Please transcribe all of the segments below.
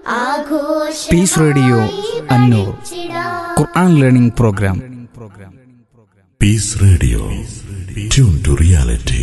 Piece radio Annur Quran learning programme Peace Radio. Tune to reality.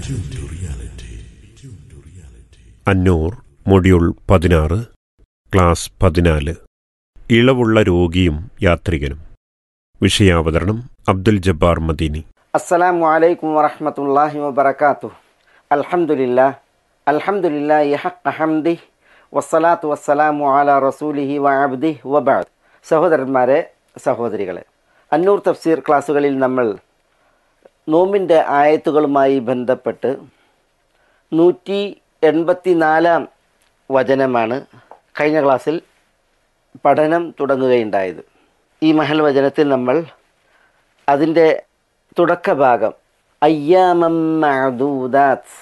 Annur module പതിനാറ് class പതിനാല് ഇളവുള്ള രോഗിയും യാത്രികനും വിഷയാവതരണം അബ്ദുൽ ജബ്ബാർ മദീനി അസ്സലാമു അലൈക്കും വറഹ്മത്തുള്ളാഹി വബറകാതുഹു അൽഹംദുലില്ലാ അൽഹംദുലില്ലാ ഹഖ ഹംദി വസ്സലാത്തു വസ്സലാമു അലാ റസൂലിഹി വ അബ്ദിഹി വബഅദ് സഹോദരന്മാരെ സഹോദരികളെ അന്നൂർ തഫ്സീർ ക്ലാസ്സുകളിൽ നമ്മൾ നോമ്പിൻ്റെ ആയത്തുകളുമായി ബന്ധപ്പെട്ട് നൂറ്റി എൺപത്തി നാലാം വചനമാണ് കഴിഞ്ഞ ക്ലാസ്സിൽ പഠനം തുടങ്ങുകയുണ്ടായത് ഈ മഹൽ വചനത്തിൽ നമ്മൾ അതിൻ്റെ തുടക്കഭാഗം അയ്യാമം മഅദൂദാത്ത്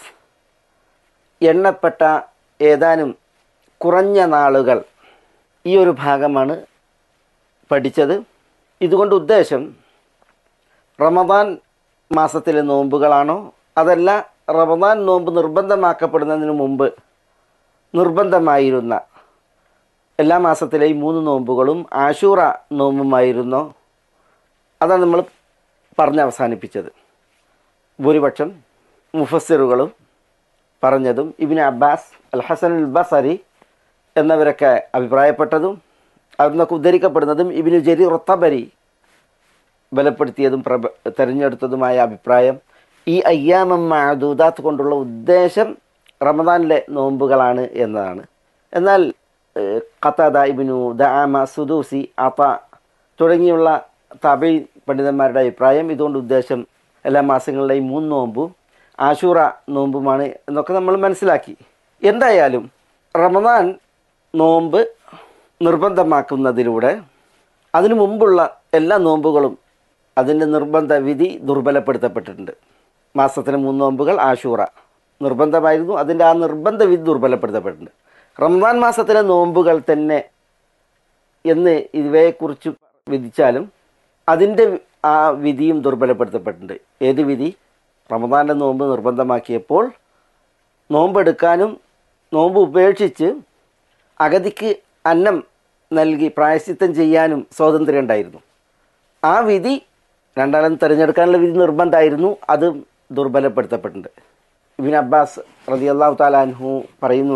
എണ്ണപ്പെട്ട ഏതാനും കുറഞ്ഞ നാളുകൾ ഈ ഒരു ഭാഗമാണ് പഠിച്ചത് ഇതുകൊണ്ട് ഉദ്ദേശം റമദാൻ മാസത്തിലെ നോമ്പുകളാണോ അതല്ല റമദാൻ നോമ്പ് നിർബന്ധമാക്കപ്പെടുന്നതിന് മുമ്പ് നിർബന്ധമായിരുന്ന എല്ലാ മാസത്തിലെയും മൂന്ന് നോമ്പുകളും ആശൂറ നോമ്പുമായിരുന്നോ അതാണ് നമ്മൾ പറഞ്ഞ് അവസാനിപ്പിച്ചത് ഭൂരിപക്ഷം മുഫസ്സിറുകളും പറഞ്ഞതും Ibn Abbas al Hasan al Basri എന്നവരൊക്കെ അഭിപ്രായപ്പെട്ടതും അവിടുന്നൊക്കെ ഉദ്ധരിക്കപ്പെടുന്നതും ഇബിനു ജരി റത്തബരി ബലപ്പെടുത്തിയതും പ്രബ തിരഞ്ഞെടുത്തതുമായ അഭിപ്രായം ഈ അയ്യാമം മാദൂദാത്ത് കൊണ്ടുള്ള ഉദ്ദേശം റമദാനിലെ നോമ്പുകളാണ് എന്നതാണ് എന്നാൽ ഏഹ്, ഖത്താദ ഇബിനു ദാമ സുദൂസി അത തുടങ്ങിയുള്ള തബി പണ്ഡിതന്മാരുടെ അഭിപ്രായം ഇതുകൊണ്ട് ഉദ്ദേശം എല്ലാ മാസങ്ങളിലെയും മൂന്ന് നോമ്പും ആശൂറ നോമ്പുമാണ് എന്നൊക്കെ നമ്മൾ മനസ്സിലാക്കി എന്തായാലും റമദാൻ നോമ്പ് നിർബന്ധമാക്കുന്നതിലൂടെ അതിനു മുമ്പുള്ള എല്ലാ നോമ്പുകളും അതിൻ്റെ നിർബന്ധ വിധി ദുർബലപ്പെടുത്തപ്പെട്ടിട്ടുണ്ട് മാസത്തിന് മൂന്ന് നോമ്പുകൾ ആശൂറ നിർബന്ധമായിരുന്നു അതിൻ്റെ ആ നിർബന്ധ വിധി ദുർബലപ്പെടുത്തപ്പെട്ടിട്ടുണ്ട് റമദാൻ മാസത്തിലെ നോമ്പുകൾ തന്നെ എന്ന് ഇവയെക്കുറിച്ച് വിധിച്ചാലും അതിൻ്റെ ആ വിധിയും ദുർബലപ്പെടുത്തപ്പെട്ടിട്ടുണ്ട് ഏത് വിധി റമദാൻ്റെ നോമ്പ് നിർബന്ധമാക്കിയപ്പോൾ നോമ്പെടുക്കാനും നോമ്പ് ഉപേക്ഷിച്ച് അഗതിക്ക് അന്നം നൽകി പ്രായശ്ചിത്തം ചെയ്യാനും സ്വാതന്ത്ര്യം ഉണ്ടായിരുന്നു ആ വിധി രണ്ടാളും തിരഞ്ഞെടുക്കാനുള്ള വിധി നിർബന്ധമായിരുന്നു അത് ദുർബലപ്പെടുത്തപ്പെട്ടിട്ടുണ്ട് ഇബിൻ അബ്ബാസ് റതി അള്ളാഹു താലാൻഹു പറയുന്നു